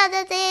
దదతే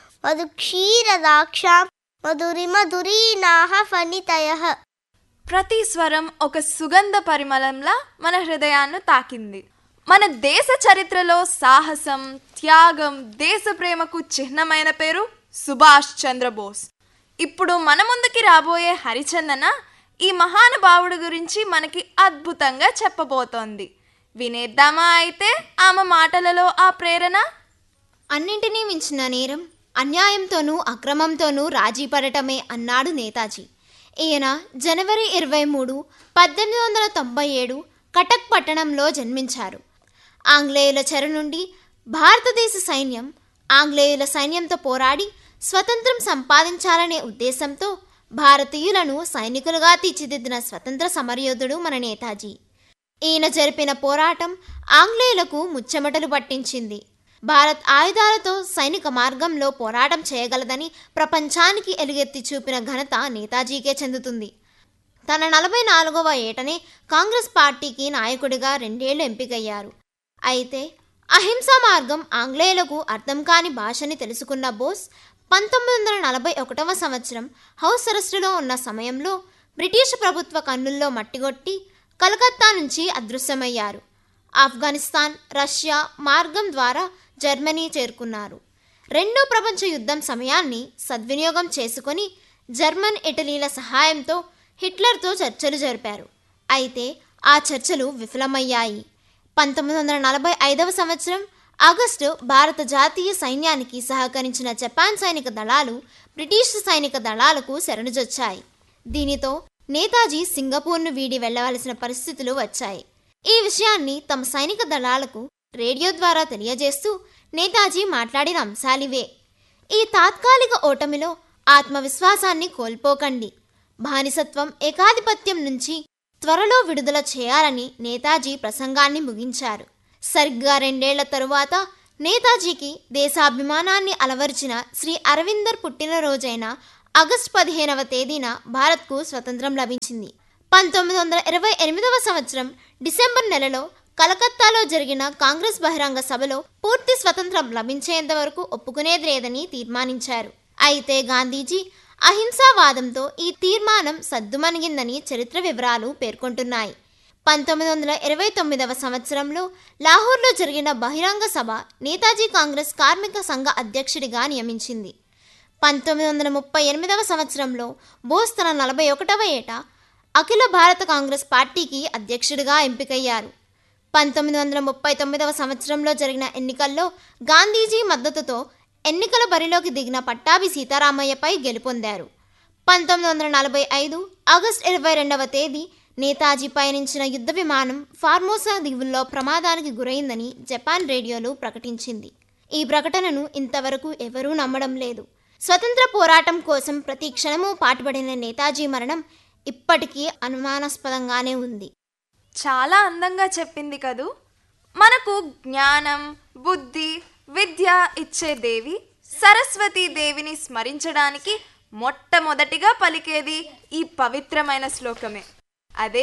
మధుక్షీరదాక్షాం మధురి మధురీనాహ ఫణితయః ప్రతి స్వరం ఒక సుగంధ పరిమళంలా మన హృదయాన్ని తాకింది మన దేశ చరిత్రలో సాహసం త్యాగం దేశ ప్రేమకు చిహ్నమైన పేరు సుభాష్ చంద్రబోస్ ఇప్పుడు మన ముందుకి రాబోయే హరిచందన ఈ మహానుభావుడు గురించి మనకి అద్భుతంగా చెప్పబోతోంది వినేద్దామా అయితే ఆమె మాటలలో ఆ ప్రేరణ అన్నింటినీ మించిన నేరం అన్యాయంతోనూ అక్రమంతోనూ రాజీ పడటమే అన్నాడు నేతాజీ ఈయన జనవరి ఇరవై మూడు పద్దెనిమిది వందల తొంభై ఏడు కటక్ పట్టణంలో జన్మించారు ఆంగ్లేయుల చెర నుండి భారతదేశ సైన్యం ఆంగ్లేయుల సైన్యంతో పోరాడి స్వతంత్రం సంపాదించాలనే ఉద్దేశంతో భారతీయులను సైనికులుగా తీర్చిదిద్దిన స్వతంత్ర సమరయోధుడు మన నేతాజీ ఈయన జరిపిన పోరాటం ఆంగ్లేయులకు ముచ్చెమటలు పట్టించింది భారత్ ఆయుధాలతో సైనిక మార్గంలో పోరాటం చేయగలదని ప్రపంచానికి ఎలుగెత్తి చూపిన ఘనత నేతాజీకే చెందుతుంది తన నలభై నాలుగవ ఏటనే కాంగ్రెస్ పార్టీకి నాయకుడిగా రెండేళ్లు ఎంపికయ్యారు అయితే అహింసా మార్గం ఆంగ్లేయులకు అర్థం కాని భాషని తెలుసుకున్న బోస్ పంతొమ్మిది వందల నలభై ఒకటవ సంవత్సరం హౌస్ అరెస్టులో ఉన్న సమయంలో బ్రిటిష్ ప్రభుత్వ కన్నుల్లో మట్టిగొట్టి కలకత్తా నుంచి అదృశ్యమయ్యారు ఆఫ్ఘనిస్తాన్ రష్యా మార్గం ద్వారా జర్మనీ చేరుకున్నారు రెండో ప్రపంచ యుద్ధం సమయాన్ని సద్వినియోగం చేసుకొని జర్మన్ ఇటలీల సహాయంతో హిట్లర్తో చర్చలు జరిపారు అయితే ఆ చర్చలు విఫలమయ్యాయి పంతొమ్మిది వందల నలభై ఐదవ సంవత్సరం ఆగస్టు భారత జాతీయ సైన్యానికి సహకరించిన జపాన్ సైనిక దళాలు బ్రిటిష్ సైనిక దళాలకు శరణుజొచ్చాయి దీనితో నేతాజీ సింగపూర్ను వీడి వెళ్ళవలసిన పరిస్థితులు వచ్చాయి ఈ విషయాన్ని తమ సైనిక దళాలకు రేడియో ద్వారా తెలియజేస్తూ నేతాజీ మాట్లాడిన అంశాలివే ఈ తాత్కాలిక ఓటమిలో ఆత్మవిశ్వాసాన్ని కోల్పోకండి బానిసత్వం ఏకాధిపత్యం నుంచి త్వరలో విడుదల చేయాలని నేతాజీ ప్రసంగాన్ని ముగించారు సరిగ్గా రెండేళ్ల తరువాత నేతాజీకి దేశాభిమానాన్ని అలవర్చిన శ్రీ అరవిందర్ పుట్టినరోజైన ఆగస్టు పదిహేనవ తేదీన భారత్కు స్వతంత్రం లభించింది పంతొమ్మిది వందల ఇరవై ఎనిమిదవ సంవత్సరం డిసెంబర్ నెలలో కలకత్తాలో జరిగిన కాంగ్రెస్ బహిరంగ సభలో పూర్తి స్వతంత్రం లభించేంత వరకు ఒప్పుకునేది లేదని తీర్మానించారు అయితే గాంధీజీ అహింసావాదంతో ఈ తీర్మానం సద్దుమణిగిందని చరిత్ర వివరాలు పేర్కొంటున్నాయి పంతొమ్మిది వందల ఇరవై తొమ్మిదవ సంవత్సరంలో లాహోర్లో జరిగిన బహిరంగ సభ నేతాజీ కాంగ్రెస్ కార్మిక సంఘ అధ్యక్షుడిగా నియమించింది పంతొమ్మిది వందల ముప్పై ఎనిమిదవ సంవత్సరంలో బోస్ తన నలభై ఒకటవ ఏట అఖిల భారత కాంగ్రెస్ పార్టీకి అధ్యక్షుడిగా ఎంపికయ్యారు పంతొమ్మిది వందల ముప్పై తొమ్మిదవ సంవత్సరంలో జరిగిన ఎన్నికల్లో గాంధీజీ మద్దతుతో ఎన్నికల బరిలోకి దిగిన పట్టాభి సీతారామయ్యపై గెలుపొందారు పంతొమ్మిది వందల నలభై ఐదు ఆగస్టు ఇరవై రెండవ తేదీ నేతాజీ పయనించిన యుద్ధ విమానం ఫార్మోసా దీవుల్లో ప్రమాదానికి గురైందని జపాన్ రేడియోలో ప్రకటించింది ఈ ప్రకటనను ఇంతవరకు ఎవరూ నమ్మడం లేదు స్వతంత్ర పోరాటం కోసం ప్రతి క్షణము పాటుపడిన నేతాజీ మరణం ఇప్పటికీ అనుమానాస్పదంగానే ఉంది చాలా అందంగా చెప్పింది కదూ మనకు జ్ఞానం బుద్ధి విద్య ఇచ్చే దేవి సరస్వతీ దేవిని స్మరించడానికి మొట్టమొదటిగా పలికేది ఈ పవిత్రమైన శ్లోకమే అదే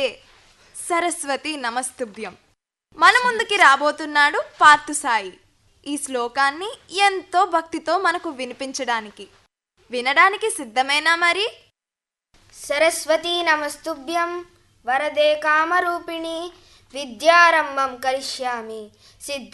సరస్వతి నమస్తుభ్యం మన ముందుకి రాబోతున్నాడు పార్థసాయి ఈ శ్లోకాన్ని ఎంతో భక్తితో మనకు వినిపించడానికి వినడానికి సిద్ధమేనా మరి సరస్వతీ నమస్తుభ్యం వరదే కామరూపిణి విద్యారంభం కరిష్యామి సిద్ధ